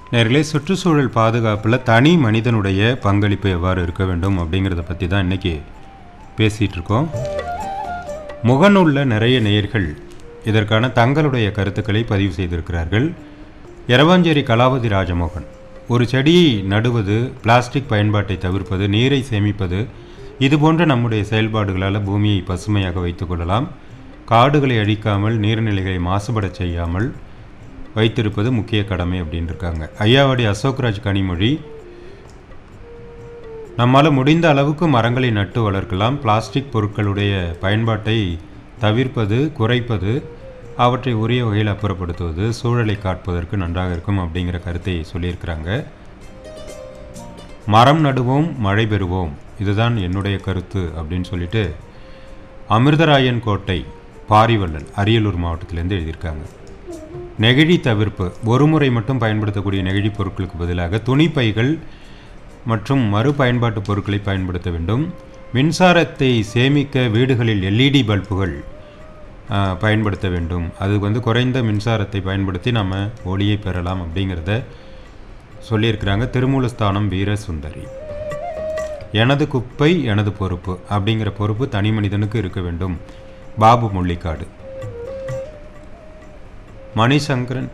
நேர்களே சுற்றுச்சூழல் பாதுகாப்பில் தனி மனிதனுடைய பங்களிப்பு எவ்வாறு இருக்க வேண்டும் அப்படிங்கிறத பற்றி தான் இன்றைக்கி பேசிகிட்டு இருக்கோம் முகநூல்ல நிறைய நேயர்கள் இதற்கான தங்களுடைய கருத்துக்களை பதிவு செய்திருக்கிறார்கள் எரவாஞ்சேரி கலாவதி ராஜமோகன் ஒரு செடியை நடுவது பிளாஸ்டிக் பயன்பாட்டை தவிர்ப்பது நீரை சேமிப்பது இது போன்ற நம்முடைய செயல்பாடுகளால் பூமியை பசுமையாக வைத்துக்கொள்ளலாம் காடுகளை அழிக்காமல் நீர்நிலைகளை மாசுபடச் செய்யாமல் வைத்திருப்பது முக்கிய கடமை அப்படின்னு இருக்காங்க ஐயாவடி அசோக்ராஜ் கனிமொழி நம்மால் முடிந்த அளவுக்கு மரங்களை நட்டு வளர்க்கலாம் பிளாஸ்டிக் பொருட்களுடைய பயன்பாட்டை தவிர்ப்பது குறைப்பது அவற்றை உரிய வகையில் அப்புறப்படுத்துவது சூழலை காட்பதற்கு நன்றாக இருக்கும் அப்படிங்கிற கருத்தை சொல்லியிருக்கிறாங்க மரம் நடுவோம் மழை பெறுவோம் இதுதான் என்னுடைய கருத்து அப்படின்னு சொல்லிட்டு அமிர்தராயன் கோட்டை பாரிவள்ளல் அரியலூர் மாவட்டத்திலேருந்து எழுதியிருக்காங்க நெகிழி தவிர்ப்பு ஒரு முறை மட்டும் பயன்படுத்தக்கூடிய நெகிழி பொருட்களுக்கு பதிலாக துணிப்பைகள் மற்றும் மறுபயன்பாட்டு பொருட்களை பயன்படுத்த வேண்டும் மின்சாரத்தை சேமிக்க வீடுகளில் எல்இடி பல்புகள் ஆ, பயன்படுத்த வேண்டும் அது வந்து குறைந்த மின்சாரத்தை பயன்படுத்தி நம்ம ஒளியை பெறலாம் அப்படிங்கிறத சொல்லியிருக்கிறாங்க திருமூலஸ்தானம் வீர சுந்தரி எனது குப்பை எனது பொறுப்பு அப்படிங்கிற பொறுப்பு தனி மனிதனுக்கு இருக்க வேண்டும் பாபு முள்ளிக்காடு மணிசங்கரன்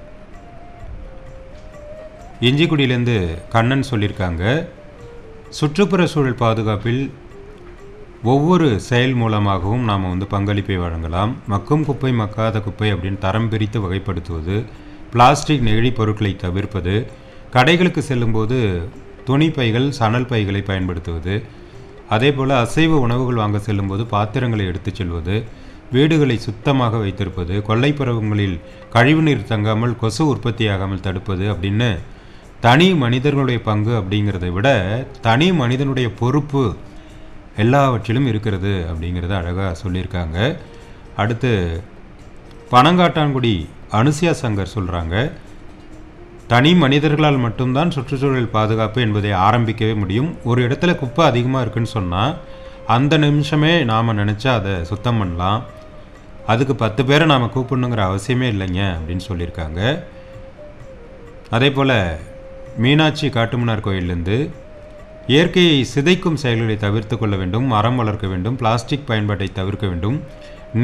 இஞ்சிக்குடியிலேருந்து கண்ணன் சொல்லியிருக்காங்க சுற்றுப்புற சூழல் பாதுகாப்பில் ஒவ்வொரு செயல் மூலமாகவும் நாம் வந்து பங்களிப்பை வழங்கலாம் மக்கும் குப்பை மக்காத குப்பை அப்படின்னு தரம் பிரித்து வகைப்படுத்துவது பிளாஸ்டிக் நெகிழி பொருட்களை தவிர்ப்பது கடைகளுக்கு செல்லும்போது துணி பைகள் சணல் பைகளை பயன்படுத்துவது அதே போல் அசைவ உணவுகள் வாங்க செல்லும்போது பாத்திரங்களை எடுத்துச் செல்வது வீடுகளை சுத்தமாக வைத்திருப்பது கொல்லைப்புறங்களில் கழிவுநீர் தங்காமல் கொசு உற்பத்தியாகாமல் தடுப்பது அப்படின்னு தனி மனிதர்களுடைய பங்கு அப்படிங்கிறதை விட தனி மனிதனுடைய பொறுப்பு எல்லாவற்றிலும் இருக்கிறது அப்படிங்கிறத அழகாக சொல்லியிருக்காங்க அடுத்து பனங்காட்டான்குடி அனுசியா சங்கர் சொல்கிறாங்க தனி மனிதர்களால் மட்டும்தான் சுற்றுச்சூழல் பாதுகாப்பு என்பதை ஆரம்பிக்கவே முடியும் ஒரு இடத்துல குப்பை அதிகமாக இருக்குன்னு சொன்னால் அந்த நிமிஷமே நாம் நினச்சா அதை சுத்தம் பண்ணலாம் அதுக்கு பத்து பேரை நாம் கூப்பிடணுங்கிற அவசியமே இல்லைங்க அப்படின்னு சொல்லியிருக்காங்க அதே போல் மீனாட்சி காட்டுமன்னார் கோயிலேருந்து இயற்கையை சிதைக்கும் செயல்களை தவிர்த்து கொள்ள வேண்டும் மரம் வளர்க்க வேண்டும் பிளாஸ்டிக் பயன்பாட்டை தவிர்க்க வேண்டும்